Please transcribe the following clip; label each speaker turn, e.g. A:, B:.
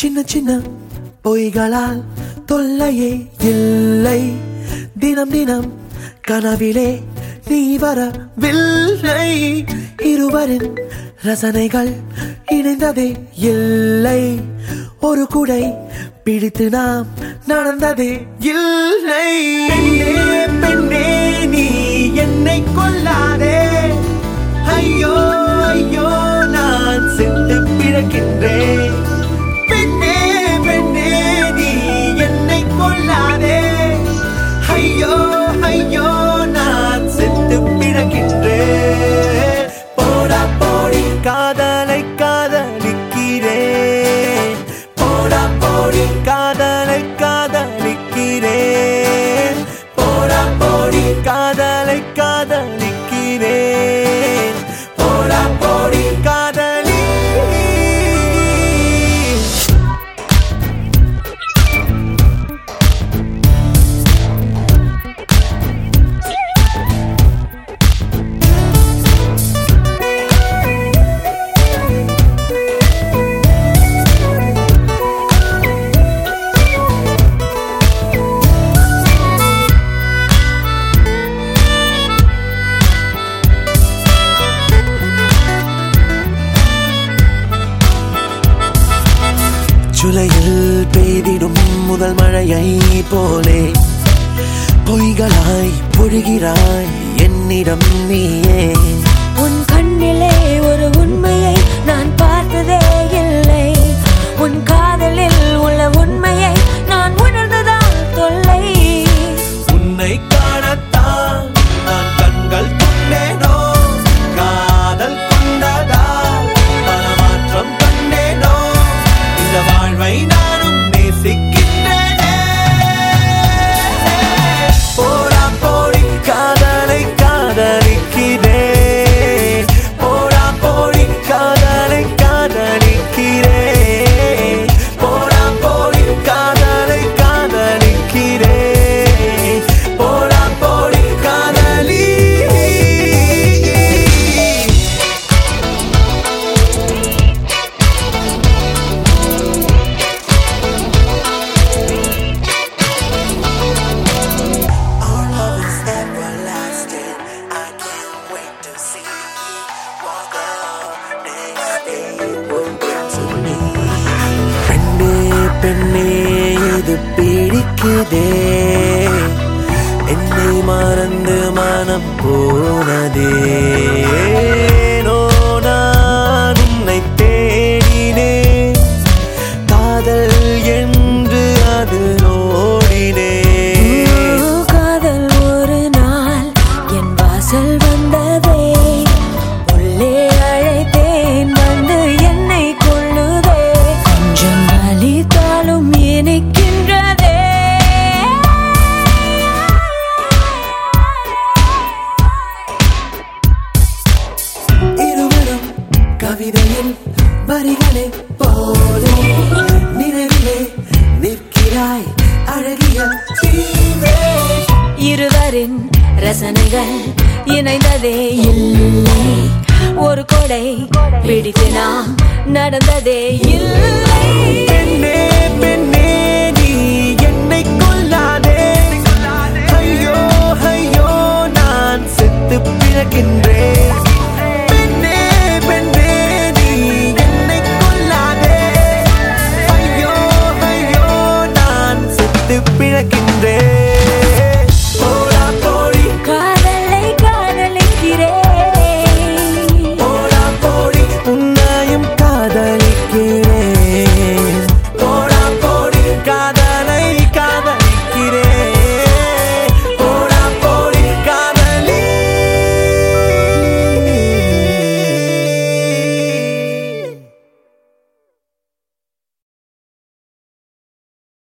A: சின்ன சின்ன பொய்களால் தொல்லையே இல்லை தினம் தினம் கனவிலே நீ வரவில்லை இருவரின் ரசனைகள் இணைந்ததே இல்லை ஒரு குடை பிடித்து நாம் நடந்ததே இல்லை பெண்ணே பெண்ணே நீ என்னை கொல்லாதே ஐயோ ஐயோ நான் செத்து பிறக்கின்றேன் பெண்ணே பெண்ணே நீ என்னை கொல்லாதே ஐயோ ஐயோ நான் செத்து பிறக்கின்றேன் போடா போடி காதலை காதலிக்கிறேன் போடா போடி காதலை காதலிக்கிறேன் போடா போடி காதலை காதலிக்கிறேன் போடா போடி காதலி ஜூலையில் பெய்திடும் முதல் மழையை போலே பொய்களாய் பொழிகிறாய் என்னிடம் நீயே
B: உன் கண்ணிலே ஒரு உண்மையை நான் பார்த்ததே இல்லை உன் காதலில் உள்ள உண்மையை நான் உணர்ந்ததால் தொல்லை
A: உன்னை காணத்தான் நான் கண்கள் கொண்டேனோ காதல் கொண்டதால் மனமாற்றம் கண்டேனோ இந்த வாழ்வை நானும் நேசிக்கின்றேனே போடா போடி காதலை காதலிக்கிறேன் போடா போடி காதலை காதலிக்கிறேன் போடா போடி காதலை காதலிக்கிறேன் போடா போடி காதலி Our love is everlasting. I can't wait to see you walk out next day. Will bring to me. பெண்ணே பெண்ணே இது பிடிக்குதே என்னை மறந்து மனம் போனதே ஏனோ நான் உன்னை தேடினேன் காதல் என்று அது நோடினே
B: ஓ, காதல் ஒரு நாள் என் வாசல் வந்ததே உள்ளே அழைத்தேன் வந்து என்னை கொள்ளுதே கொஞ்சம் அழித்தாலும் இனிக்கின்றதே
A: இருவரும் கவிதையில் வரிகளே போலே நினைவிலே நிற்கிறாய் அழகிய தீவே
B: இருவரின் ரசனைகள் இணைந்ததே இல்லை ஒரு கொடை பிடித்து நாம் நடந்ததே இல்லை
A: பெண்ணே பெண்ணே நீ என்னை கொல்லாதே ஐயோ ஐயோ நான் செத்து பிறக்கின்றேன் பெண்ணே பெண்ணே நீ என்னை கொல்லாதே ஐயோ ஐயோ நான் செத்து பிறக்கின்றேன்